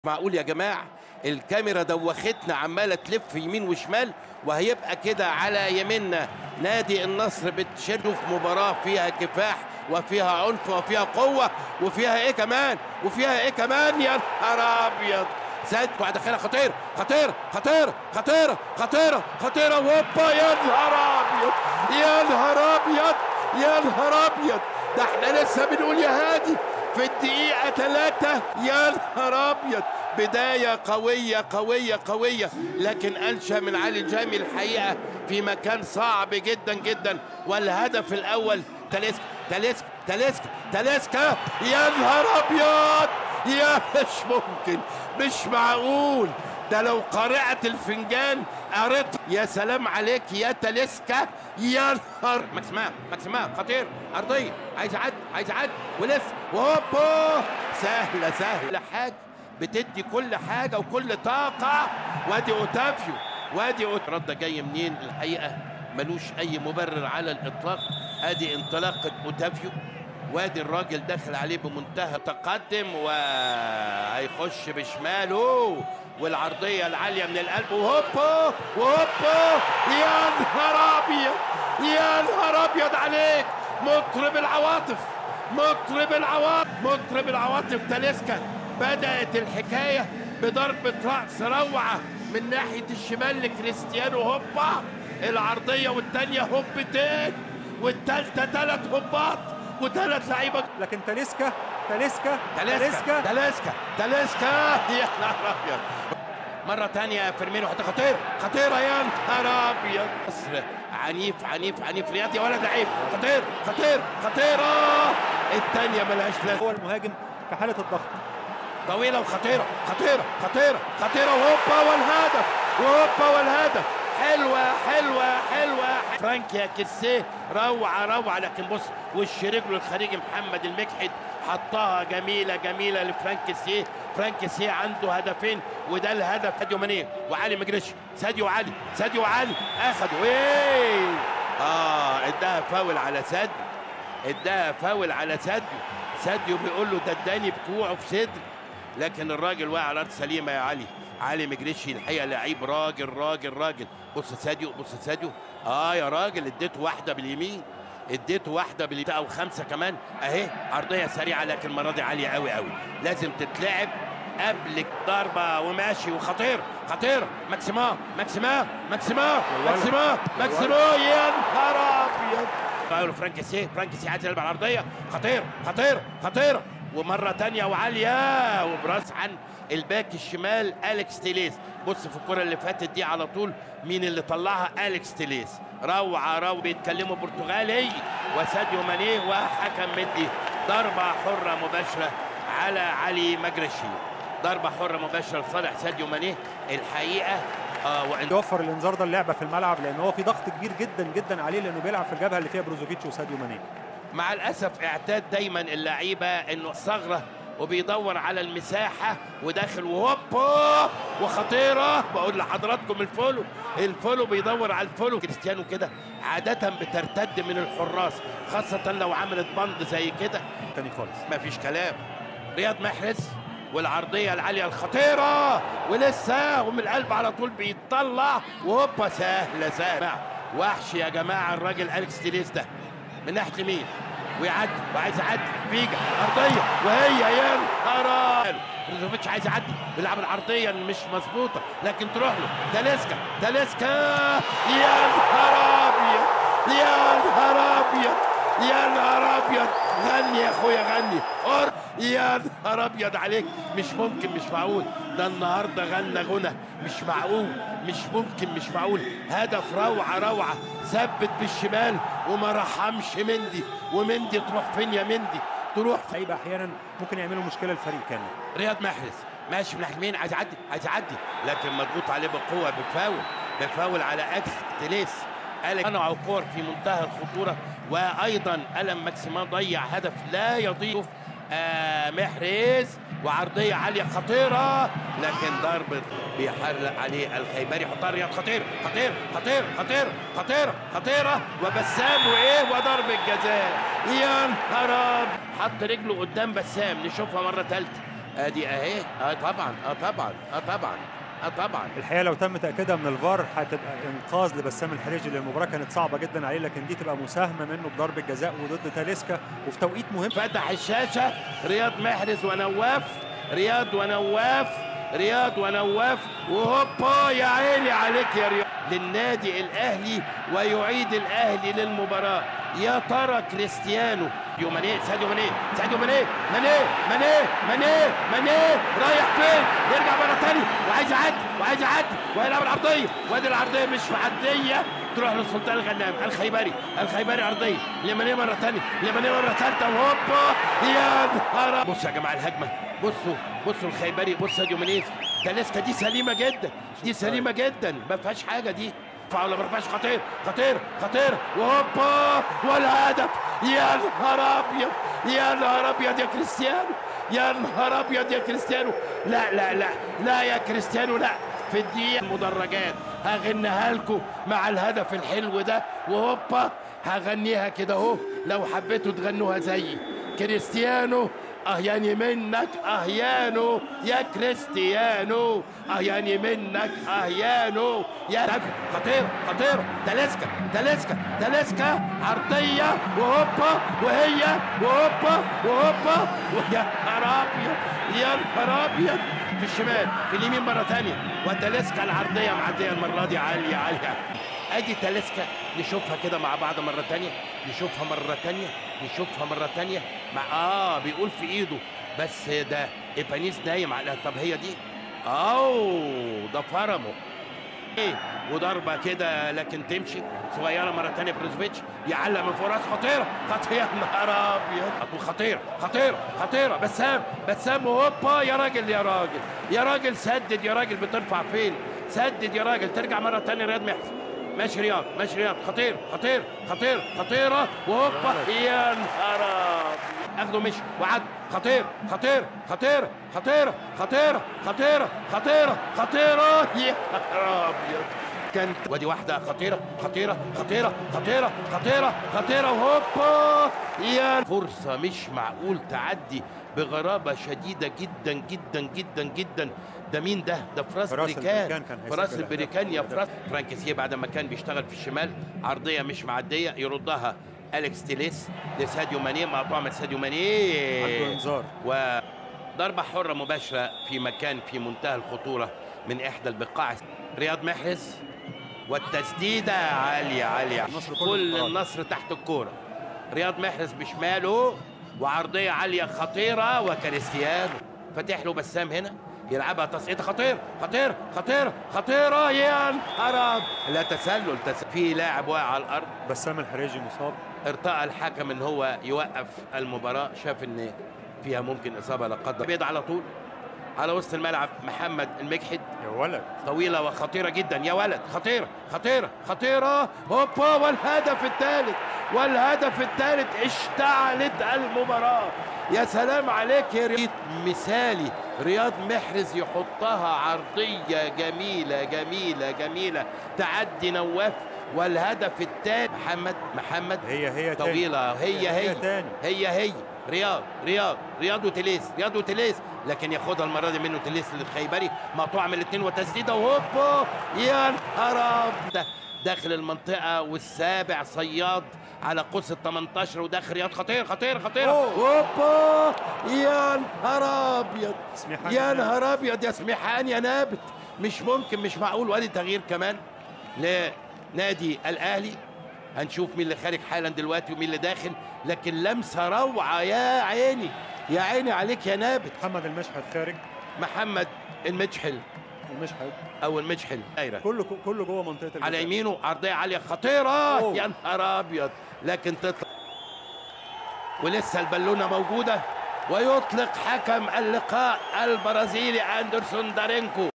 معقول يا جماعه الكاميرا دوختنا عماله تلف يمين وشمال وهيبقى كده على يميننا نادي النصر بتشد في مباراه فيها كفاح وفيها عنف وفيها قوه وفيها ايه كمان وفيها ايه كمان يا نهار ابيض زاد وداخلها خطير خطير خطير خطيره خطيره خطيره وهوبا يا نهار ابيض يا نهار ابيض يا نهار ابيض ده احنا لسه بنقول يا هادي في الدقيقة ثلاثة يا نهار أبيض بداية قوية قوية قوية لكن أنشأ من علي الجامي الحقيقة في مكان صعب جدا جدا والهدف الأول تاليسكا تاليسكا تاليسكا تاليسكا يا نهار أبيض يا مش ممكن مش معقول ده لو قارعة الفنجان قريت يا سلام عليك يا تاليسكا يا نهار ماكسيمان ماكسيمان خطير ارضيه عايز يعدي عايز يعدي ولسه وهوبا سهله سهله حاجه بتدي كل حاجه وكل طاقه وادي اوتافيو وادي أوت... رد جاي منين الحقيقه ملوش اي مبرر على الاطلاق ادي انطلاقه اوتافيو وادي الراجل داخل عليه بمنتهى تقدم وهيخش بشماله والعرضيه العاليه من القلب وهوبا وهوبا يا نهار ابيض يا نهار ابيض عليك مطرب العواطف مطرب العواطف مطرب العواطف تاليسكا بدات الحكايه بضربه راس روعه من ناحيه الشمال لكريستيانو هوبا العرضيه والثانيه هوبتين والثالثه ثلاث هوبات وثلاث لعيبه لكن تاليسكا تاليسكا تاليسكا تاليسكا تاليسكا يا نهار ابيض مرة تانية فيرمينو حتى خطير خطيرة يا نهار ابيض مصر عنيف عنيف عنيف رياض يا ولد لعيب خطير خطير خطيرة الثانية ملهاش لازمة هو المهاجم في حالة الضغط طويلة وخطيرة خطيرة خطيرة خطيرة وهوبا والهدف وهوبا والهدف حلوة حلوة حلوة فرانك يا كسيه روعة روعة لكن بص وش رجله الخارجي محمد المكحد حطها جميلة جميلة لفرانك سيه فرانك سيه عنده هدفين وده الهدف ساديو ماني وعلي مجرشي ساديو علي ساديو علي اخدوا ايه اه اداها فاول على ساديو اداها فاول على ساديو ساديو بيقول له ده اداني بكوعه في صدري لكن الراجل واقع على الارض سليمه يا علي علي مجريشي الحقيقه لعيب راجل راجل راجل بص ساديو بص ساديو اه يا راجل اديته واحده باليمين اديته واحده باليمين او خمسه كمان اهي عرضيه سريعه لكن المره دي عاليه قوي قوي لازم تتلعب قبل ضربه وماشي وخطير خطير ماكسيما ماكسيما ماكسيما ماكسيما ماكسيما يا نهار ابيض قالوا فرانكسي فرانكسي عايز يلعب على الارضيه خطير خطير خطيره ومره تانية وعاليه وبراس عن الباك الشمال اليكس تيليس بص في الكره اللي فاتت دي على طول مين اللي طلعها اليكس تيليس روعه روعه بيتكلموا برتغالي وساديو ماني وحكم مدي ضربه حره مباشره على علي مجرشي ضربه حره مباشره لصالح ساديو ماني الحقيقه اه وإن يوفر الانذار ده اللعبه في الملعب لان هو في ضغط كبير جدا جدا عليه لانه بيلعب في الجبهه اللي فيها بروزوفيتش وساديو ماني مع الاسف اعتاد دايما اللعيبه انه ثغره وبيدور على المساحه وداخل وهوبا وخطيره بقول لحضراتكم الفولو الفولو بيدور على الفولو كريستيانو كده عاده بترتد من الحراس خاصه لو عملت بند زي كده تاني خالص مفيش كلام رياض محرز والعرضيه العاليه الخطيره ولسه ومن القلب على طول بيطلع وهوبا سهله سهله وحش يا جماعه الراجل اليكس تيليس ده من ناحيه اليمين ويعدي وعايز يعدي فيجا ارضيه وهي يا نهار بروزوفيتش عايز يعدي بيلعب العرضيه مش مظبوطه لكن تروح له تاليسكا تاليسكا يا نهار ابيض يا نهار ابيض يا نهار ابيض غني يا اخويا غني أر... يا نهار ابيض عليك مش ممكن مش معقول ده النهارده غنى غنى مش معقول مش ممكن مش معقول هدف روعه روعه ثبت بالشمال وما رحمش مندي ومندي تروح فين يا مندي تروح لعيبه احيانا ممكن يعملوا مشكله للفريق كامل رياض محرز ماشي من ناحيه اليمين عايز يعدي عايز يعدي لكن مضغوط عليه بقوه بفاول بفاول على اكس تليس قال صنعوا كور في منتهى الخطوره وايضا الم ماكسيمان ضيع هدف لا يضيف آه محرز وعرضيه عاليه خطيره لكن ضربه بيحرق عليه الخيبري يحطها رياض خطير خطير خطير خطير خطيره خطيره وبسام وايه وضربه جزاء يا نهار حط رجله قدام بسام نشوفها مره ثالثه ادي اهي اه طبعا اه طبعا اه طبعا اه طبعا الحقيقه لو تم تاكيدها من الفار هتبقى انقاذ لبسام الحريجي للمباراه كانت صعبه جدا عليه لكن دي تبقى مساهمه منه بضربه جزاء وضد تاليسكا وفي توقيت مهم فتح الشاشة رياض محرز ونواف رياض ونواف رياض ونواف وهوبا يا عيني عليك يا رياض للنادي الأهلي ويعيد الأهلي للمباراة يا ترى كريستيانو ساديو ماني ساديو ماني ساديو ماني ماني ماني ماني ماني رايح فين يرجع مرة تاني وعايز يعدي وعايز يعدي وهيلعب العرضية وادي العرضية مش معدية تروح للسلطان الغنام الخيبري الخيبري عرضية لماني مرة تانية لماني مرة ثالثة وهوبا يا نهار بصوا يا جماعة الهجمة بصوا بصوا الخيبري بص ساديو ماني تاليسكا دي سليمة جدا دي سليمة جدا ما فيهاش حاجة دي يرفع ولا ما يرفعش خطير خطير خطير وهوبا والهدف يا نهار ابيض يا نهار ابيض يا كريستيانو يا نهار ابيض يا كريستيانو لا لا لا لا يا كريستيانو لا في الدقيقة المدرجات هغنيها لكم مع الهدف الحلو ده وهوبا هغنيها كده اهو لو حبيتوا تغنوها زيي كريستيانو اهياني منك اهيانو يا كريستيانو اهياني منك اهيانو يا نبي خطير خطير تاليسكا تاليسكا تاليسكا عرضية وهوبا وهي وهوبا وهوبا ويا نهار ابيض يا نهار ابيض في الشمال في اليمين مرة تانية وتاليسكا العرضية معدية المرة دي عالية عالية ادي تاليسكا نشوفها كده مع بعض مرة تانية نشوفها مرة تانية نشوفها مرة تانية مع اه بيقول في ايده بس ده ايبانيس نايم عليها طب هي دي اوه ده فرمه ايه وضربة كده لكن تمشي صغيرة مرة تانية بروزفيتش يعلق من فوق راس خطيرة خطيرة يا نهار أبيض خطيرة خطيرة خطيرة بسام بسام وهوبا يا راجل يا راجل يا راجل سدد يا راجل بترفع فين سدد يا راجل ترجع مرة تانية رياض محسن ماشي رياض ماشي رياض خطير خطير خطير خطيرة وهوبا يا نهار أبيض. اخده مشي وعد خطير خطير خطير خطيرة خطيرة خطيرة خطيرة خطيرة يا نهار أبيض كانت ودي واحدة خطيرة خطيرة خطيرة خطيرة خطيرة خطيرة وهوبا يا فرصة مش معقول تعدي بغرابة شديدة جدا جدا جدا جدا ده مين ده؟ ده فراس فراس بريكان البريكان كان هيسجل فراس الأهداف. البريكان يا فراس فرانكسيه بعد ما كان بيشتغل في الشمال عرضية مش معدية يردها أليكس تيليس لساديو ماني مقطوعة من ساديو ماني عنده انذار وضربة حرة مباشرة في مكان في منتهى الخطورة من إحدى البقاع رياض محرز والتسديدة عالية عالية النصر كله كل انفراد. النصر تحت الكورة رياض محرز بشماله وعرضية عالية خطيرة وكريستيانو فاتح له بسام هنا يلعبها تسقيط خطير خطير خطير خطيرة يا نهار أبيض. لا تسلل تس... في لاعب واقع على الأرض بسام الحريجي مصاب ارتأى الحكم ان هو يوقف المباراة شاف ان فيها ممكن اصابة لا قدر بيض على طول على وسط الملعب محمد المجحد يا ولد طويلة وخطيرة جدا يا ولد خطيرة خطيرة خطيرة هوبا والهدف الثالث والهدف الثالث اشتعلت المباراة يا سلام عليك يا رياض مثالي رياض محرز يحطها عرضية جميلة جميلة جميلة تعدي نواف والهدف الثالث محمد محمد هي هي تاني. طويلة هي هي هي تاني هي هي رياض رياض رياض وتليس رياض وتليس لكن ياخدها المره دي منه تليس للخيبري مقطوعه من الاثنين وتسديده وهوبا يا نهار أبيض. داخل المنطقه والسابع صياد على قوس ال 18 وداخل رياض خطير خطير خطير أوه. هوبا يا نهار ابيض سميحان يا نابت. نهار ابيض يا سميحان يا نابت مش ممكن مش معقول وادي تغيير كمان لنادي الاهلي هنشوف مين اللي خارج حالا دلوقتي ومين اللي داخل لكن لمسه روعه يا عيني يا عيني عليك يا نابت محمد المشهد خارج محمد المجحل المشهد او المجحل دايره كله كله جوه منطقه الجزاء على يمينه عرضيه عاليه خطيره أوه. يا نهار ابيض لكن تطلع ولسه البالونه موجوده ويطلق حكم اللقاء البرازيلي اندرسون دارينكو